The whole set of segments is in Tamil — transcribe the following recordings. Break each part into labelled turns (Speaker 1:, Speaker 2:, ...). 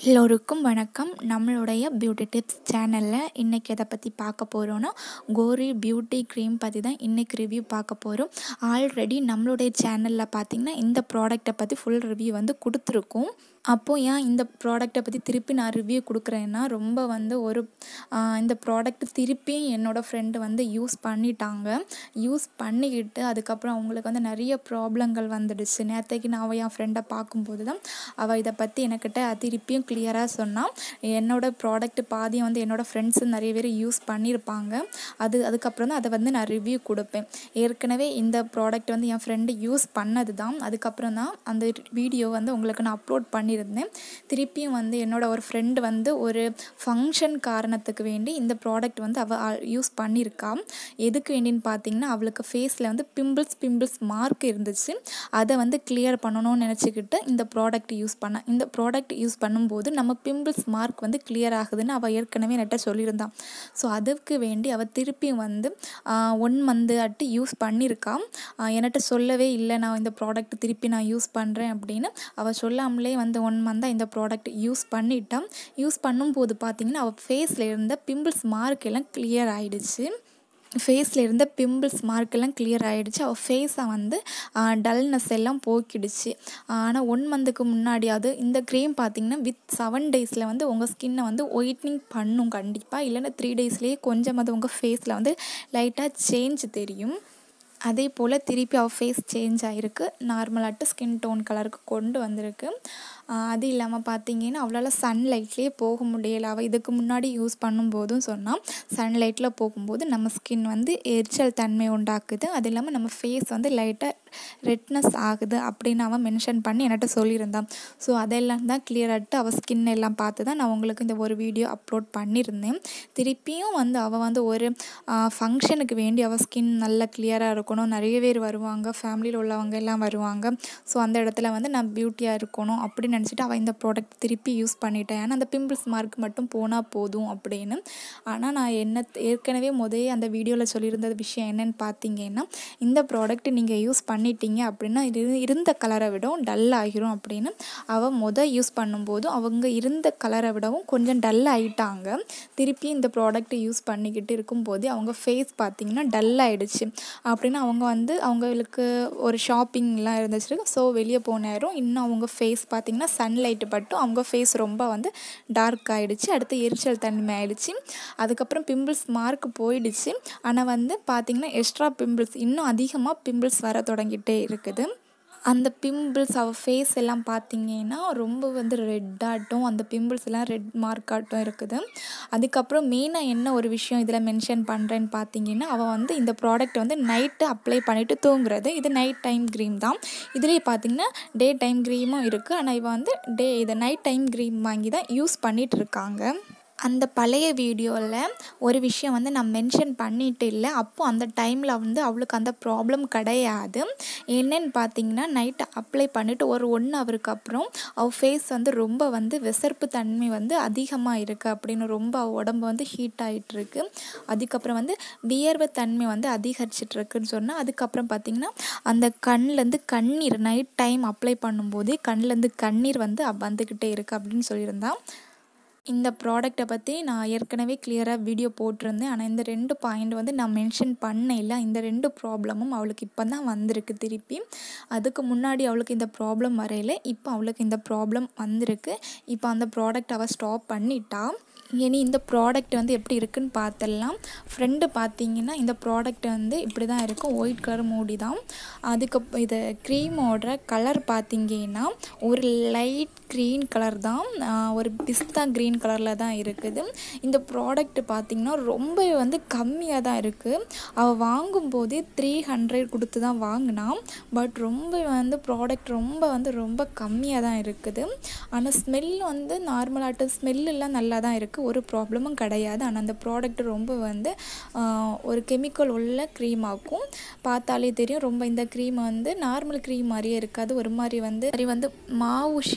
Speaker 1: எல்லோருக்கும் வணக்கம் நம்மளுடைய பியூட்டி டிப்ஸ் சேனலில் இன்றைக்கி எதை பற்றி பார்க்க போகிறோன்னா கோரி பியூட்டி க்ரீம் பற்றி தான் இன்றைக்கி ரிவ்யூ பார்க்க போகிறோம் ஆல்ரெடி நம்மளுடைய சேனலில் பார்த்திங்கன்னா இந்த ப்ராடக்ட்டை பற்றி ஃபுல் ரிவ்யூ வந்து கொடுத்துருக்கோம் அப்போது ஏன் இந்த ப்ராடக்ட்டை பற்றி திருப்பி நான் ரிவ்யூ கொடுக்குறேன்னா ரொம்ப வந்து ஒரு இந்த ப்ராடக்ட் திருப்பி என்னோடய ஃப்ரெண்டு வந்து யூஸ் பண்ணிட்டாங்க யூஸ் பண்ணிக்கிட்டு அதுக்கப்புறம் அவங்களுக்கு வந்து நிறைய ப்ராப்ளங்கள் வந்துடுச்சு நேற்றுக்கு நான் அவள் என் ஃப்ரெண்டை பார்க்கும்போது தான் அவள் இதை பற்றி என்கிட்ட திருப்பியும் கிளியராக சொன்னால் என்னோடய ப்ராடக்ட் பாதியம் வந்து என்னோடய ஃப்ரெண்ட்ஸு நிறைய பேர் யூஸ் பண்ணியிருப்பாங்க அது அதுக்கப்புறம் தான் அதை வந்து நான் ரிவ்யூ கொடுப்பேன் ஏற்கனவே இந்த ப்ராடக்ட் வந்து என் ஃப்ரெண்டு யூஸ் பண்ணது தான் அதுக்கப்புறம் தான் அந்த வீடியோ வந்து உங்களுக்கு நான் அப்லோட் பண்ணியிருந்தேன் திருப்பியும் வந்து என்னோடய ஒரு ஃப்ரெண்டு வந்து ஒரு ஃபங்க்ஷன் காரணத்துக்கு வேண்டி இந்த ப்ராடக்ட் வந்து அவள் யூஸ் பண்ணியிருக்கா எதுக்கு வேண்டின்னு பார்த்தீங்கன்னா அவளுக்கு ஃபேஸில் வந்து பிம்பிள்ஸ் பிம்பிள்ஸ் மார்க் இருந்துச்சு அதை வந்து கிளியர் பண்ணணும்னு நினச்சிக்கிட்டு இந்த ப்ராடக்ட் யூஸ் பண்ண இந்த ப்ராடக்ட் யூஸ் பண்ணும்போது நம்ம பிம்பிள்ஸ் மார்க் வந்து கிளியர் ஆகுதுன்னு அவள் ஏற்கனவே நெட்ட சொல்லியிருந்தான் ஸோ அதுக்கு வேண்டி அவள் திருப்பியும் வந்து ஒன் மந்த்து அட்டு யூஸ் பண்ணியிருக்கா என்கிட்ட சொல்லவே இல்லை நான் இந்த ப்ராடக்ட் திருப்பி நான் யூஸ் பண்ணுறேன் அப்படின்னு அவள் சொல்லாமலே வந்து ஒன் மந்தாக இந்த ப்ராடக்ட் யூஸ் பண்ணிட்டான் யூஸ் பண்ணும்போது பார்த்திங்கன்னா அவள் ஃபேஸில் இருந்த பிம்பிள்ஸ் மார்க் எல்லாம் கிளியர் ஆகிடுச்சு ஃபேஸில் இருந்த பிம்பிள்ஸ் மார்க்கெல்லாம் கிளியர் ஆகிடுச்சு அவள் ஃபேஸை வந்து டல்னஸ் எல்லாம் போக்கிடுச்சு ஆனால் ஒன் மந்த்துக்கு முன்னாடியாவது இந்த க்ரீம் பார்த்திங்கன்னா வித் செவன் டேஸில் வந்து உங்கள் ஸ்கின்னை வந்து ஒயிட்னிங் பண்ணும் கண்டிப்பாக இல்லைன்னா த்ரீ டேஸ்லேயே கொஞ்சமாவது உங்கள் ஃபேஸில் வந்து லைட்டாக சேஞ்ச் தெரியும் அதே போல் திருப்பி அவள் ஃபேஸ் சேஞ்ச் ஆகிருக்கு நார்மலாட்டு ஸ்கின் டோன் கலருக்கு கொண்டு வந்திருக்கு அது இல்லாமல் பார்த்தீங்கன்னா அவளால் சன்லைட்லேயே போக முடியலை அவள் இதுக்கு முன்னாடி யூஸ் பண்ணும்போதும் சொன்னால் சன்லைட்டில் போகும்போது நம்ம ஸ்கின் வந்து எரிச்சல் தன்மை உண்டாக்குது அது இல்லாமல் நம்ம ஃபேஸ் வந்து லைட்டாக ரெட்னஸ் ஆகுது அப்படின்னு அவன் மென்ஷன் பண்ணி என்கிட்ட சொல்லியிருந்தான் ஸோ அதெல்லாம் தான் கிளியராகிட்டு அவள் ஸ்கின் எல்லாம் பார்த்து தான் நான் உங்களுக்கு இந்த ஒரு வீடியோ அப்லோட் பண்ணியிருந்தேன் திருப்பியும் வந்து அவள் வந்து ஒரு ஃபங்க்ஷனுக்கு வேண்டி அவள் ஸ்கின் நல்லா கிளியராக இருக்கணும் நிறைய பேர் வருவாங்க ஃபேமிலியில் உள்ளவங்க எல்லாம் வருவாங்க ஸோ அந்த இடத்துல வந்து நான் பியூட்டியாக இருக்கணும் அப்படின்னு நினச்சிட்டு அவள் இந்த ப்ராடக்ட் திருப்பி யூஸ் பண்ணிட்டேன் ஏன்னா அந்த பிம்பிள்ஸ் மார்க் மட்டும் போனால் போதும் அப்படின்னு ஆனால் நான் என்ன ஏற்கனவே முதலே அந்த வீடியோவில் சொல்லியிருந்த விஷயம் என்னென்னு பார்த்தீங்கன்னா இந்த ப்ராடக்ட் நீங்கள் யூஸ் பண்ணிட்டீங்க அப்படின்னா இது இருந்த கலரை விடவும் டல் ஆகிரும் அப்படின்னு அவள் முத யூஸ் பண்ணும்போது அவங்க இருந்த கலரை விடவும் கொஞ்சம் டல் ஆகிட்டாங்க திருப்பி இந்த ப்ராடக்ட் யூஸ் பண்ணிக்கிட்டு இருக்கும்போது அவங்க ஃபேஸ் பார்த்திங்கன்னா டல் ஆகிடுச்சு அப்படின்னு அவங்க வந்து அவங்களுக்கு ஒரு ஷாப்பிங்லாம் இருந்துச்சு ஸோ வெளியே போன நேரம் இன்னும் அவங்க ஃபேஸ் பார்த்திங்கன்னா சன்லைட்டு பட்டும் அவங்க ஃபேஸ் ரொம்ப வந்து டார்க் ஆகிடுச்சு அடுத்து எரிச்சல் தன்மை ஆகிடுச்சு அதுக்கப்புறம் பிம்பிள்ஸ் மார்க் போயிடுச்சு ஆனால் வந்து பார்த்திங்கன்னா எக்ஸ்ட்ரா பிம்பிள்ஸ் இன்னும் அதிகமாக பிம்பிள்ஸ் வர தொடங்கிட்டே இருக்குது அந்த பிம்பிள்ஸ் அவள் ஃபேஸ் எல்லாம் பார்த்திங்கன்னா ரொம்ப வந்து ரெட்டாகட்டும் அந்த பிம்பிள்ஸ் எல்லாம் ரெட் மார்க்காட்டும் இருக்குது அதுக்கப்புறம் மெயினாக என்ன ஒரு விஷயம் இதில் மென்ஷன் பண்ணுறேன்னு பார்த்தீங்கன்னா அவள் வந்து இந்த ப்ராடக்ட் வந்து நைட்டு அப்ளை பண்ணிவிட்டு தூங்குறது இது நைட் டைம் க்ரீம் தான் இதுலேயே பார்த்திங்கன்னா டே டைம் க்ரீமும் இருக்குது ஆனால் இவள் வந்து டே இதை நைட் டைம் க்ரீம் வாங்கி தான் யூஸ் பண்ணிகிட்டு இருக்காங்க அந்த பழைய வீடியோவில் ஒரு விஷயம் வந்து நான் மென்ஷன் பண்ணிட்டு இல்லை அப்போது அந்த டைமில் வந்து அவளுக்கு அந்த ப்ராப்ளம் கிடையாது என்னன்னு பார்த்தீங்கன்னா நைட்டு அப்ளை பண்ணிவிட்டு ஒரு ஒன் ஹவருக்கு அப்புறம் அவள் ஃபேஸ் வந்து ரொம்ப வந்து விசர்ப்பு தன்மை வந்து அதிகமாக இருக்குது அப்படின்னு ரொம்ப அவள் உடம்பு வந்து ஹீட் ஆகிட்டுருக்கு அதுக்கப்புறம் வந்து வியர்வை தன்மை வந்து அதிகரிச்சிட்ருக்குன்னு சொன்னால் அதுக்கப்புறம் பார்த்திங்கன்னா அந்த கண்ணிலேருந்து கண்ணீர் நைட் டைம் அப்ளை பண்ணும்போதே கண்ணிலேருந்து கண்ணீர் வந்து வந்துக்கிட்டே இருக்குது அப்படின்னு சொல்லியிருந்தான் இந்த ப்ராடக்டை பற்றி நான் ஏற்கனவே கிளியராக வீடியோ போட்டிருந்தேன் ஆனால் இந்த ரெண்டு பாயிண்ட் வந்து நான் மென்ஷன் பண்ணல இந்த ரெண்டு ப்ராப்ளமும் அவளுக்கு இப்போ தான் வந்திருக்கு திருப்பி அதுக்கு முன்னாடி அவளுக்கு இந்த ப்ராப்ளம் வரையில இப்போ அவளுக்கு இந்த ப்ராப்ளம் வந்திருக்கு இப்போ அந்த ப்ராடக்ட் அவள் ஸ்டாப் பண்ணிட்டா இனி இந்த ப்ராடக்ட் வந்து எப்படி இருக்குன்னு பார்த்துடலாம் ஃப்ரெண்டு பார்த்தீங்கன்னா இந்த ப்ராடக்ட் வந்து இப்படி தான் இருக்கும் ஒயிட் கலர் மூடி தான் அதுக்கு இது க்ரீமோட கலர் பார்த்தீங்கன்னா ஒரு லைட் க்ரீன் கலர் தான் ஒரு பிஸ்தா க்ரீன் கலரில் தான் இருக்குது இந்த ப்ராடக்ட் பார்த்திங்கன்னா ரொம்ப வந்து கம்மியாக தான் இருக்குது அவள் வாங்கும்போதே த்ரீ ஹண்ட்ரட் கொடுத்து தான் வாங்கினான் பட் ரொம்ப வந்து ப்ராடக்ட் ரொம்ப வந்து ரொம்ப கம்மியாக தான் இருக்குது ஆனால் ஸ்மெல் வந்து நார்மலாகிட்ட ஸ்மெல்லாம் நல்லா தான் இருக்குது ஒரு ப்ராப்ளமும் கிடையாது ஆனால் அந்த ப்ராடக்ட் ரொம்ப வந்து ஒரு கெமிக்கல் உள்ள க்ரீம் ஆகும் பார்த்தாலே தெரியும் ரொம்ப இந்த க்ரீம் வந்து நார்மல் க்ரீம் மாதிரியே இருக்காது ஒரு மாதிரி வந்து மாதிரி வந்து மாவு ஷேப்பில் தான்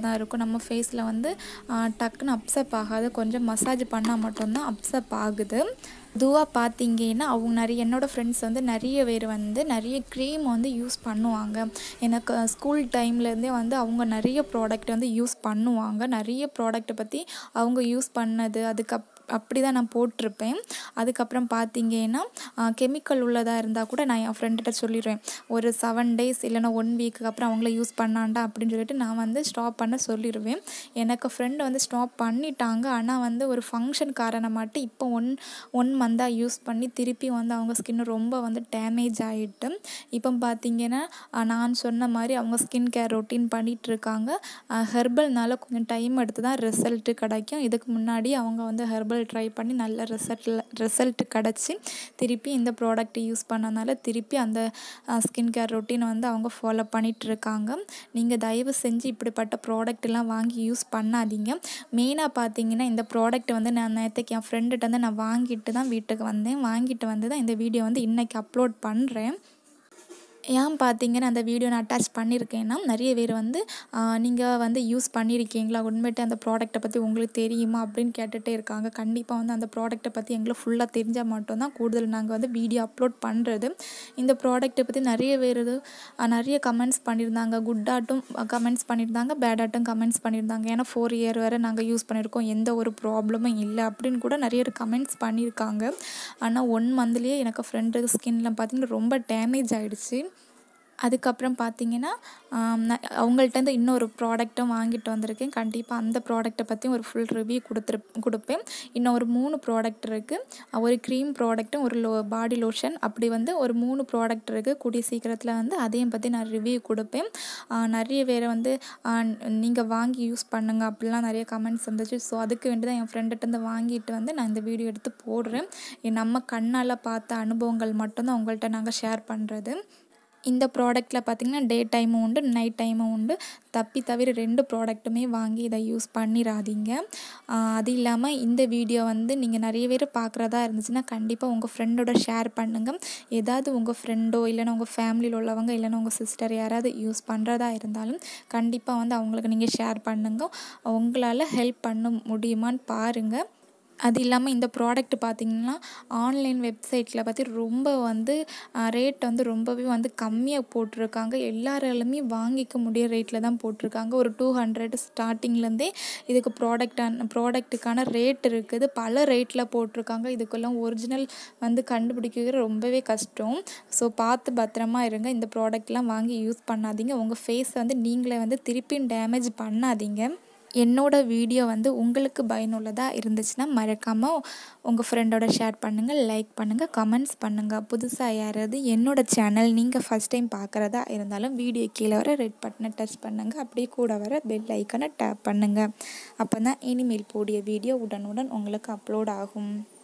Speaker 1: தான் இருக்கும் நம்ம ஃபேஸில் வந்து டக்குன்னு அப்சப் ஆகாது கொஞ்சம் மசாஜ் பண்ணால் மட்டும்தான் அப்சப் ஆகுது அதுவாக பார்த்தீங்கன்னா அவங்க நிறைய என்னோடய ஃப்ரெண்ட்ஸ் வந்து நிறைய பேர் வந்து நிறைய க்ரீம் வந்து யூஸ் பண்ணுவாங்க எனக்கு ஸ்கூல் டைம்லேருந்தே வந்து அவங்க நிறைய ப்ராடக்ட் வந்து யூஸ் பண்ணுவாங்க நிறைய ப்ராடக்ட்டை பற்றி அவங்க யூஸ் பண்ணது அதுக்கப் அப்படி தான் நான் போட்டிருப்பேன் அதுக்கப்புறம் பார்த்தீங்கன்னா கெமிக்கல் உள்ளதாக இருந்தால் கூட நான் என் ஃப்ரெண்ட்கிட்ட சொல்லிடுவேன் ஒரு செவன் டேஸ் இல்லைன்னா ஒன் வீக்கு அப்புறம் அவங்கள யூஸ் பண்ணாண்டா அப்படின்னு சொல்லிட்டு நான் வந்து ஸ்டாப் பண்ண சொல்லிடுவேன் எனக்கு ஃப்ரெண்டு வந்து ஸ்டாப் பண்ணிட்டாங்க ஆனால் வந்து ஒரு ஃபங்க்ஷன் காரணமாட்டு இப்போ ஒன் ஒன் மந்தாக யூஸ் பண்ணி திருப்பி வந்து அவங்க ஸ்கின் ரொம்ப வந்து டேமேஜ் ஆகிட்டு இப்போ பார்த்தீங்கன்னா நான் சொன்ன மாதிரி அவங்க ஸ்கின் கேர் ரொட்டீன் பண்ணிகிட்ருக்காங்க ஹெர்பல்னால கொஞ்சம் டைம் எடுத்து தான் ரிசல்ட்டு கிடைக்கும் இதுக்கு முன்னாடி அவங்க வந்து ஹெர்பல் ட்ரை பண்ணி நல்ல ரிசல்ட்டில் ரிசல்ட் கிடச்சி திருப்பி இந்த ப்ராடக்ட் யூஸ் பண்ணனால திருப்பி அந்த ஸ்கின் கேர் ரொட்டீனை வந்து அவங்க ஃபாலோ பண்ணிகிட்ருக்காங்க நீங்கள் தயவு செஞ்சு இப்படிப்பட்ட ப்ராடக்ட்லாம் வாங்கி யூஸ் பண்ணாதீங்க மெயினாக பார்த்தீங்கன்னா இந்த ப்ராடக்ட் வந்து நான் நேற்றுக்கு என் ஃப்ரெண்டுகிட்ட வந்து நான் வாங்கிட்டு தான் வீட்டுக்கு வந்தேன் வாங்கிட்டு வந்து தான் இந்த வீடியோ வந்து இன்றைக்கி அப்லோட் பண்ணுறேன் ஏன் பார்த்தீங்கன்னா அந்த வீடியோ நான் அட்டாச் பண்ணியிருக்கேன்னா நிறைய பேர் வந்து நீங்கள் வந்து யூஸ் பண்ணியிருக்கீங்களா உண்மையிட்டு அந்த ப்ராடக்ட்டை பற்றி உங்களுக்கு தெரியுமா அப்படின்னு கேட்டுகிட்டே இருக்காங்க கண்டிப்பாக வந்து அந்த ப்ராடக்ட்டை பற்றி எங்களுக்கு ஃபுல்லாக தெரிஞ்சால் மட்டும்தான் கூடுதல் நாங்கள் வந்து வீடியோ அப்லோட் பண்ணுறது இந்த ப்ராடக்ட்டை பற்றி நிறைய பேர் இது நிறைய கமெண்ட்ஸ் பண்ணியிருந்தாங்க குட்டாட்டும் கமெண்ட்ஸ் பண்ணியிருந்தாங்க பேடாட்டும் கமெண்ட்ஸ் பண்ணியிருந்தாங்க ஏன்னா ஃபோர் இயர் வரை நாங்கள் யூஸ் பண்ணியிருக்கோம் எந்த ஒரு ப்ராப்ளமும் இல்லை அப்படின்னு கூட நிறைய பேர் கமெண்ட்ஸ் பண்ணியிருக்காங்க ஆனால் ஒன் மந்த்லேயே எனக்கு ஃப்ரெண்டு ஸ்கின்ல பார்த்திங்கன்னா ரொம்ப டேமேஜ் ஆகிடுச்சு அதுக்கப்புறம் பார்த்தீங்கன்னா நான் அவங்கள்ட்டேருந்து இன்னொரு ப்ராடக்ட்டும் வாங்கிட்டு வந்திருக்கேன் கண்டிப்பாக அந்த ப்ராடக்ட்டை பற்றியும் ஒரு ஃபுல் ரிவ்யூ கொடுத்துரு கொடுப்பேன் இன்னும் ஒரு மூணு ப்ராடக்ட் இருக்குது ஒரு க்ரீம் ப்ராடக்ட்டும் ஒரு லோ பாடி லோஷன் அப்படி வந்து ஒரு மூணு ப்ராடக்ட் இருக்குது கூடிய சீக்கிரத்தில் வந்து அதையும் பற்றி நான் ரிவ்யூ கொடுப்பேன் நிறைய பேர் வந்து நீங்கள் வாங்கி யூஸ் பண்ணுங்கள் அப்படிலாம் நிறைய கமெண்ட்ஸ் வந்துச்சு ஸோ அதுக்கு வேண்டி தான் என் ஃப்ரெண்டுகிட்டேருந்து வாங்கிட்டு வந்து நான் இந்த வீடியோ எடுத்து போடுறேன் நம்ம கண்ணால் பார்த்த அனுபவங்கள் மட்டும்தான் உங்கள்கிட்ட நாங்கள் ஷேர் பண்ணுறது இந்த ப்ராடக்ட்டில் பார்த்திங்கன்னா டே டைமும் உண்டு நைட் டைமும் உண்டு தப்பி தவிர ரெண்டு ப்ராடக்ட்டுமே வாங்கி இதை யூஸ் பண்ணிடாதீங்க அது இல்லாமல் இந்த வீடியோ வந்து நீங்கள் நிறைய பேர் பார்க்குறதா இருந்துச்சுன்னா கண்டிப்பாக உங்கள் ஃப்ரெண்டோட ஷேர் பண்ணுங்கள் ஏதாவது உங்கள் ஃப்ரெண்டோ இல்லைன்னா உங்கள் ஃபேமிலியில் உள்ளவங்க இல்லைன்னா உங்கள் சிஸ்டர் யாராவது யூஸ் பண்ணுறதா இருந்தாலும் கண்டிப்பாக வந்து அவங்களுக்கு நீங்கள் ஷேர் பண்ணுங்க உங்களால் ஹெல்ப் பண்ண முடியுமான்னு பாருங்கள் அது இல்லாமல் இந்த ப்ராடக்ட் பார்த்திங்கன்னா ஆன்லைன் வெப்சைட்டில் பற்றி ரொம்ப வந்து ரேட் வந்து ரொம்பவே வந்து கம்மியாக போட்டிருக்காங்க எல்லாராலுமே வாங்கிக்க முடிய ரேட்டில் தான் போட்டிருக்காங்க ஒரு டூ ஹண்ட்ரட் ஸ்டார்டிங்லேருந்தே இதுக்கு ப்ராடக்டான ப்ராடக்ட்டுக்கான ரேட் இருக்குது பல ரேட்டில் போட்டிருக்காங்க இதுக்கெல்லாம் ஒரிஜினல் வந்து கண்டுபிடிக்கிறது ரொம்பவே கஷ்டம் ஸோ பார்த்து பத்திரமா இருங்க இந்த ப்ராடக்ட்லாம் வாங்கி யூஸ் பண்ணாதீங்க உங்கள் ஃபேஸை வந்து நீங்களே வந்து திருப்பியும் டேமேஜ் பண்ணாதீங்க என்னோடய வீடியோ வந்து உங்களுக்கு பயனுள்ளதாக இருந்துச்சுன்னா மறக்காமல் உங்கள் ஃப்ரெண்டோட ஷேர் பண்ணுங்கள் லைக் பண்ணுங்கள் கமெண்ட்ஸ் பண்ணுங்கள் புதுசாக யாராவது என்னோடய சேனல் நீங்கள் ஃபஸ்ட் டைம் பார்க்குறதா இருந்தாலும் வீடியோ கீழே வர ரெட் பட்டனை டச் பண்ணுங்கள் அப்படியே கூட வர பெல் ஐக்கனை டேப் பண்ணுங்கள் அப்போ தான் இனிமேல் போடிய வீடியோ உடனுடன் உங்களுக்கு அப்லோட் ஆகும்